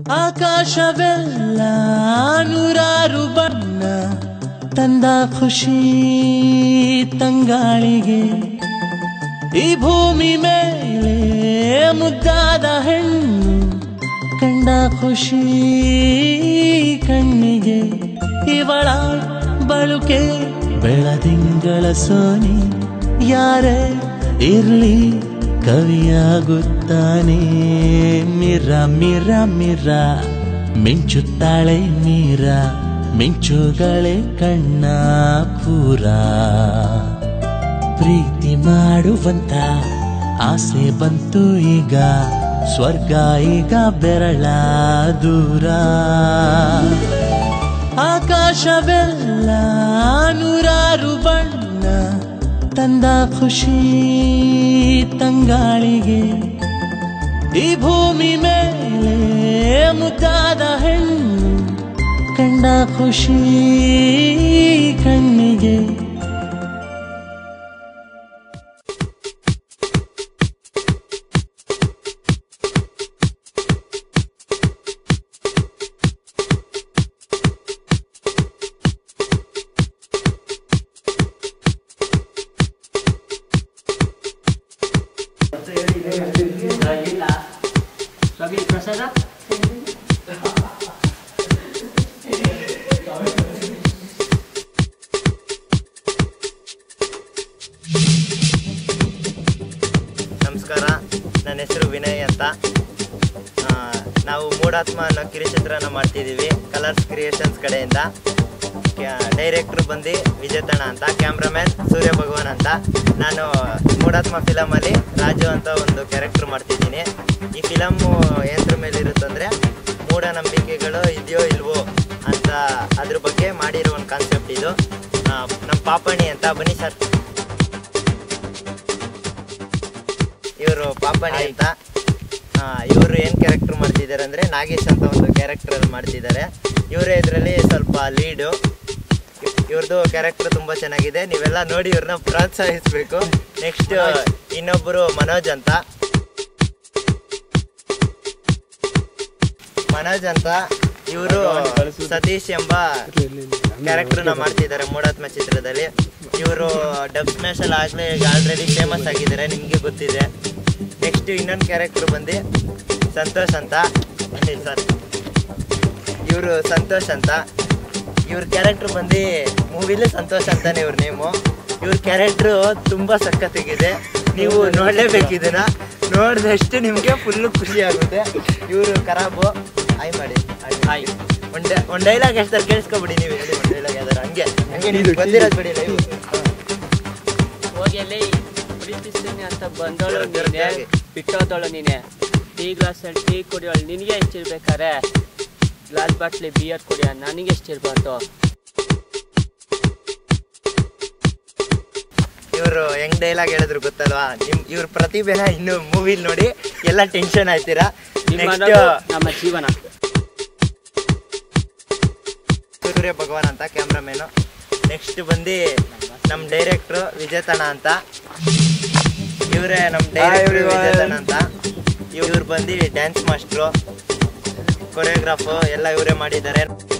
ಆಕಾಶವೆಲ್ಲ ನೂರಾರು ಬಣ್ಣ ತಂದ ಖುಷಿ ತಂಗಾಳಿಗೆ ಈ ಭೂಮಿ ಮೇಲೆ ಮುದ್ದಾದ ಹೆಣ್ಣು ಕಂಡ ಖುಷಿ ಕಣ್ಣಿಗೆ ಇವಳ ಬಳುಕೆ ಬೆಳದಿಂಗಳ ಸೋನಿ ಯಾರೇ ಇರ್ಲಿ ಕವಿಯಾಗುತ್ತಾನೆ ಮಿರ ಮಿರ ಮಿರ ಮಿಂಚುತ್ತಾಳೆ ಮೀರ ಮಿಂಚುಗಳೇ ಕಣ್ಣ ಪೂರ ಪ್ರೀತಿ ಮಾಡುವಂತ ಆಸೆ ಬಂತು ಈಗ ಸ್ವರ್ಗ ಈಗ ಬೆರಳ ದೂರ ಆಕಾಶವೆಲ್ಲ ನೂರಾರು ಬಣ್ಣ ತಂದ ಖುಷಿ ತಂಗಾಳಿಗೆ ಈ ಭೂಮಿ ಮೇಲೆ ಮುದ್ದಾದ ಹೆಣ್ಣು ಕಂಡ ಖುಷಿ ಕಣ್ಣಿಗೆ ಸ್ವಾಮಿ ಪ್ರಸಾದ ನಮಸ್ಕಾರ ನನ್ನ ಹೆಸರು ವಿನಯ್ ಅಂತ ಆ, ನಾವು ಮೂಡಾತ್ಮ ಅನ್ನೋ ಕಿರುಚಿತ್ರನ ಮಾಡ್ತಿದ್ದೀವಿ ಕಲರ್ಸ್ ಕ್ರಿಯೇಷನ್ಸ್ ಕಡೆಯಿಂದ ಡೈರೆಕ್ಟ್ರು ಬಂದು ವಿಜೇತಣ್ಣ ಅಂತ ಕ್ಯಾಮ್ರಾಮ್ಯಾನ್ ಸೂರ್ಯ ಭಗವಾನ್ ಅಂತ ನಾನು ಮೂಡಾತ್ಮ ಫಿಲಮಲ್ಲಿ ರಾಜು ಅಂತ ಒಂದು ಕ್ಯಾರೆಕ್ಟರ್ ಮಾಡ್ತಿದ್ದೀನಿ ಈ ಫಿಲಮ್ಮು ಏನ್ರ ಮೇಲೆ ಇರುತ್ತಂದರೆ ಮೂಢನಂಬಿಕೆಗಳು ಇದೆಯೋ ಇಲ್ವೋ ಅಂತ ಅದ್ರ ಬಗ್ಗೆ ಮಾಡಿರೋ ಒಂದು ಕಾನ್ಸೆಪ್ಟ್ ಇದು ಆ, ನಮ್ಮ ಪಾಪಣಿ ಅಂತ ಬನ್ನಿ ಸರ್ ಇವರು ಪಾಪಣಿ ಅಂತ ಇವರು ಏನು ಕ್ಯಾರೆಕ್ಟರ್ ಮಾಡ್ತಿದ್ದಾರೆ ಅಂದರೆ ನಾಗೇಶ್ ಅಂತ ಒಂದು ಕ್ಯಾರೆಕ್ಟರ್ ಮಾಡ್ತಿದ್ದಾರೆ ಇವರೇ ಇದರಲ್ಲಿ ಸ್ವಲ್ಪ ಲೀಡು ಇವ್ರದ್ದು ಕ್ಯಾರೆಕ್ಟರ್ ತುಂಬ ಚೆನ್ನಾಗಿದೆ ನೀವೆಲ್ಲ ನೋಡಿ ಇವ್ರನ್ನ ಪ್ರೋತ್ಸಾಹಿಸಬೇಕು ನೆಕ್ಸ್ಟ್ ಇನ್ನೊಬ್ಬರು ಮನೋಜ್ ಅಂತ ಮನೋಜ್ ಅಂತ ಇವರು ಸತೀಶ್ ಎಂಬ ಕ್ಯಾರೆಕ್ಟರ್ನ ಮಾಡ್ತಿದ್ದಾರೆ ಮೂಡಾತ್ಮ ಚಿತ್ರದಲ್ಲಿ ಇವರು ಡಬ್ ಸ್ಮ್ಯಾಶ್ ಅಲ್ಲಿ ಆಗ್ಲೇ ಈಗ ಆಲ್ರೆಡಿ ಫೇಮಸ್ ಆಗಿದ್ದಾರೆ ನಿಮಗೆ ಗೊತ್ತಿದೆ ನೆಕ್ಸ್ಟ್ ಇನ್ನೊಂದು ಕ್ಯಾರೆಕ್ಟರ್ ಬಂದು ಸಂತೋಷ್ ಅಂತ ಸರ್ ಇವರು ಸಂತೋಷ್ ಅಂತ ಇವ್ರ ಕ್ಯಾರೆಕ್ಟರ್ ಬಂದು ಮೂವಿಲಿ ಸಂತೋಷ್ ಅಂತಾನೆ ಇವ್ರ ನೇಮು ಇವ್ರ ಕ್ಯಾರೆಕ್ಟ್ರು ತುಂಬ ಸಖತ್ತಾಗಿದೆ ನೀವು ನೋಡಲೇಬೇಕು ಇದನ್ನ ನೋಡಿದಷ್ಟು ನಿಮಗೆ ಫುಲ್ಲು ಖುಷಿ ಆಗುತ್ತೆ ಇವರು ಖರಾಬು ಆಯ್ ಮಾಡಿ ಆಯ್ ಒಂದು ಒಂದು ಡೈಲಾಗ್ ಎಷ್ಟು ಕೇಳಿಸ್ಕೊಬಿಡಿ ನೀವು ಹೇಳಿ ಒಂದು ಡೈಲಾಗ್ ಯಾವ್ದಾರು ಹಂಗೆ ಹಂಗೆ ನೀವು ಬಂದಿರೋದು ಬಿಡಿ ಲೈವ್ ಹೋಗಿ ಅಲ್ಲಿ ಪ್ರೀತಿಸ್ತೀನಿ ಅಂತ ಬಂದವಳು ಜೋರಾಗಿ, ನೀನೆ ಜೋರಾಗಿ. ಬಿಟ್ಟೋದವಳು ನೀನೆ ಟೀ ಗ್ಲಾಸಲ್ಲಿ ಟೀ ಕುಡಿಯೋಳು ನಿನಗೆ ಎಷ್ಟಿರ್ಬೇಕಾರೆ ಗ್ಲಾಸ್ ಬಾಟ್ಲಿ ಬಿಯರ್ ಕುಡಿಯೋ ನನಗೆ ಎಷ್ಟಿರ್ಬಾರ್ದು ಇವರು ಹೆಂಗ್ ಡೈಲಾಗ್ ಹೇಳಿದ್ರು ಗೊತ್ತಲ್ವಾ ನಿಮ್ ಇವ್ರ ಪ್ರತಿಭೆನ ಇನ್ನು ಮೂವಿಲ್ ನೋಡಿ ಎಲ್ಲ ಟೆನ್ಷನ್ ಆಯ್ತೀರಾ ನಿಮ್ಮ ನೆಕ್ಸ್ಟ್ ಅನ್ನೋದು ನಮ್ಮ ಜೀವನ ಸೂರ್ಯ ಭಗವಾನ್ ಅಂತ ಕ್ಯಾಮ್ರಾಮೇನು ನೆಕ್ಸ್ಟ್ ಬಂದು ನಮ್ಮ ಡೈರೆಕ್ಟ್ರು ವಿಜೇತಣ್ಣ ಅಂತ ಇವರೇ ನಮ್ಮ ಡೈರೆಕ್ಟ್ರು ವಿಜೇತಣ್ಣ ಅಂತ ಇವ್ರು ಬಂದು ಡ್ಯಾನ್ಸ್ ಮಾಸ್ಟ್ರು ಕೊರಿಯೋಗ್ರಾಫು ಎಲ್ಲ ಇವರೇ ಮಾಡಿದ್ದಾರೆ